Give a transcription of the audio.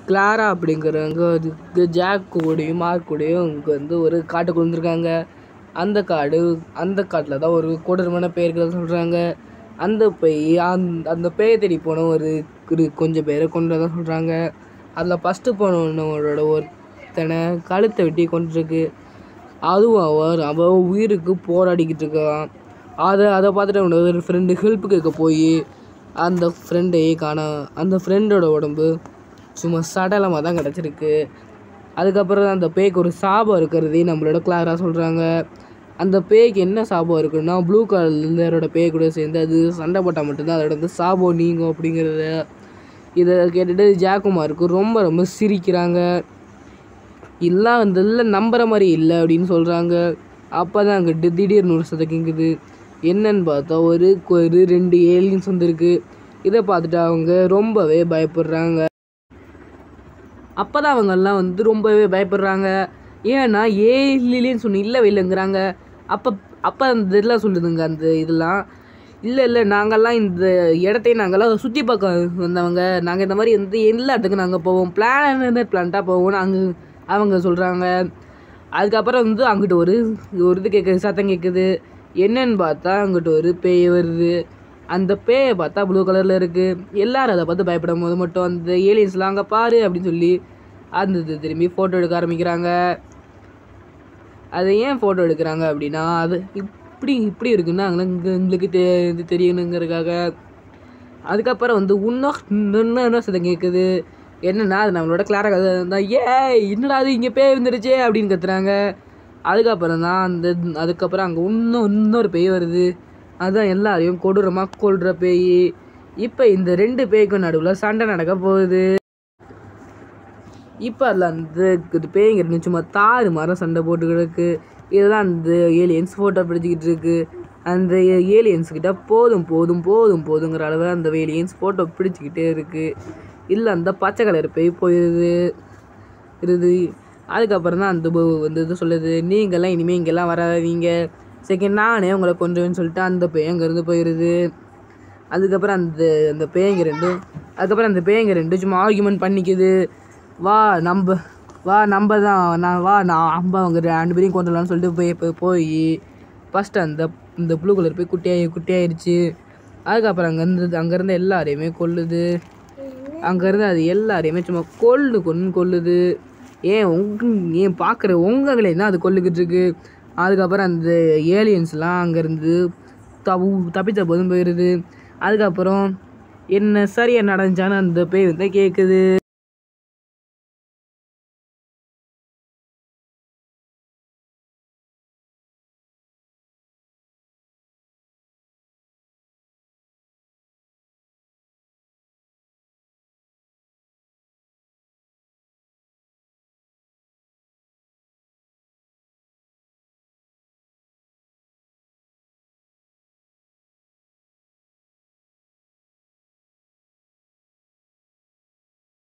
Clara அப்படிங்கிறவங்க அதுக்கு jack கூடயும் மார்க் கூடயும் இங்கே வந்து ஒரு காட்டுக்கு வந்திருக்காங்க அந்த காடு அந்த காட்டில் தான் ஒரு கொடூரமான பேர்கள் சொல்கிறாங்க அந்த பேய் அந்த அந்த பேயை தேடி போன ஒரு ஒரு கொஞ்சம் பேரை கொண்டு தான் சொல்கிறாங்க அதில் ஃபஸ்ட்டு போனவனோட ஒருத்தனை கழுத்தை வெட்டி கொண்டிருக்கு அதுவும் அவர் அவன் உயிருக்கு போராடிக்கிட்டு இருக்கான் அதை அதை பார்த்துட்டு அவனோட ஒரு ஃப்ரெண்டு ஹெல்ப் கேட்க போய் அந்த ஃப்ரெண்டையே காண அந்த ஃப்ரெண்டோட உடம்பு சும்மா சடலமாக தான் கிடச்சிருக்கு அதுக்கப்புறம் அந்த பேய்க்கு ஒரு சாபம் இருக்கிறதையும் நம்மளோட கிளாராக சொல்கிறாங்க அந்த பேய்க்கு என்ன சாபம் இருக்குன்னா ப்ளூ கலரோட பேய் கூட சேர்ந்து அது சண்டை போட்டால் மட்டும்தான் அதோட வந்து சாபம் நீங்கும் அப்படிங்கிறத இதை கேட்டுட்டு ஜாக்குமாருக்கு ரொம்ப ரொம்ப சிரிக்கிறாங்க இல்லை அந்த இல்லை நம்புற மாதிரி இல்லை அப்படின்னு சொல்கிறாங்க அப்போ தான் அங்கிட்டு திடீர்னு ஒரு சத்தம் கேட்குது என்னன்னு பார்த்தா ஒரு ஒரு ரெண்டு ஏலியன்ஸ் வந்திருக்கு இதை பார்த்துட்டு அவங்க ரொம்பவே பயப்படுறாங்க அப்போ தான் அவங்கெல்லாம் வந்து ரொம்பவே பயப்படுறாங்க ஏன்னா ஏலியன்ஸ் ஒன்று இல்லை இல்லைங்கிறாங்க அப்போ அப்போ அந்த இதெல்லாம் சொல்லுதுங்க அந்த இதெல்லாம் இல்லை இல்லை நாங்கள்லாம் இந்த இடத்தையும் நாங்கள்லாம் சுற்றி பார்க்க வந்தவங்க நாங்கள் இந்த மாதிரி வந்து எல்லா இடத்துக்கும் நாங்கள் போவோம் பிளானட் பிளான்ட்டாக போவோம்னு அங்கே அவங்க சொல்கிறாங்க அதுக்கப்புறம் வந்து அங்கிட்டு ஒரு ஒரு இது கேட்குது சத்தம் கேட்குது என்னன்னு பார்த்தா அங்கிட்டு ஒரு பேய் வருது அந்த பேயை பார்த்தா ப்ளூ கலரில் இருக்குது எல்லாரும் அதை பார்த்து பயப்படும் போது மட்டும் அந்த ஏலியன்ஸ்லாம் அங்கே பாரு அப்படின்னு சொல்லி அந்த இது திரும்பி ஃபோட்டோ எடுக்க ஆரம்பிக்கிறாங்க அதை ஏன் ஃபோட்டோ எடுக்கிறாங்க அப்படின்னா அது இப்படி இப்படி இருக்குன்னா அங்கே எங்களுக்கு தெ இது தெரியணுங்கிறதுக்காக அதுக்கப்புறம் வந்து இன்னும் இன்னும் என்ன சத்தம் கேட்குது என்னன்னா அது நம்மளோட கிளாரா கதை தான் ஏ என்னடா அது இங்கே பேய் வந்துருச்சே அப்படின்னு கத்துறாங்க அதுக்கப்புறம் தான் அந்த அதுக்கப்புறம் அங்கே இன்னும் இன்னொரு பேய் வருது அதுதான் எல்லாரையும் கொடூரமாக கொள்கிற பேய் இப்போ இந்த ரெண்டு பேய்க்கும் நடுவில் சண்டை நடக்க போகுது இப்போ அதில் அந்த இது பேய்ங்க ரெண்டு சும்மா தாறு மரம் சண்டை போட்டு கிடக்கு இதெல்லாம் அந்த ஏலியன்ஸ் ஃபோட்டோ பிடிச்சிக்கிட்டு இருக்கு அந்த ஏலியன்ஸ் கிட்ட போதும் போதும் போதும் போதுங்கிற அளவு அந்த ஏலியன்ஸ் ஃபோட்டோ பிடிச்சிக்கிட்டே இருக்கு இல்லை அந்த பச்சை கலர் பேய் போயிடுது இருது அதுக்கப்புறம் தான் அந்த பு- வந்து இது சொல்லுது நீங்கள்லாம் இனிமேல் இங்கெல்லாம் வராதீங்க செகண்ட் நானே உங்களை கொண்டுவேன்னு சொல்லிட்டு அந்த பேய் அங்கேருந்து போயிடுது அதுக்கப்புறம் அந்த அந்த பேய்ங்க ரெண்டும் அதுக்கப்புறம் அந்த பேய்ங்க ரெண்டும் சும்மா ஆர்கியூமெண்ட் பண்ணிக்குது வா நம்ம வா நம்ம தான் நான் வா நான் அம்பா அவங்க ரெண்டு பேரையும் கொண்டுலான்னு சொல்லிட்டு போய் போய் போய் ஃபஸ்ட்டு அந்த இந்த ப்ளூ கலர் போய் குட்டியாகி குட்டியாயிருச்சு அதுக்கப்புறம் அங்கேருந்து அங்கேருந்து எல்லாரையுமே கொல்லுது அங்கேருந்து அது எல்லாரையுமே சும்மா கொல்லு கொன்னு கொல்லுது ஏன் உங்க ஏன் பார்க்குற உங்களை தான் அது கொல்லுக்கிட்டு இருக்கு அதுக்கப்புறம் அந்த ஏலியன்ஸ்லாம் அங்கேருந்து தவு தப்பித்த போதும் போயிடுது அதுக்கப்புறம் என்ன சரியாக நடந்துச்சான்னு அந்த பேய் வந்து கேட்குது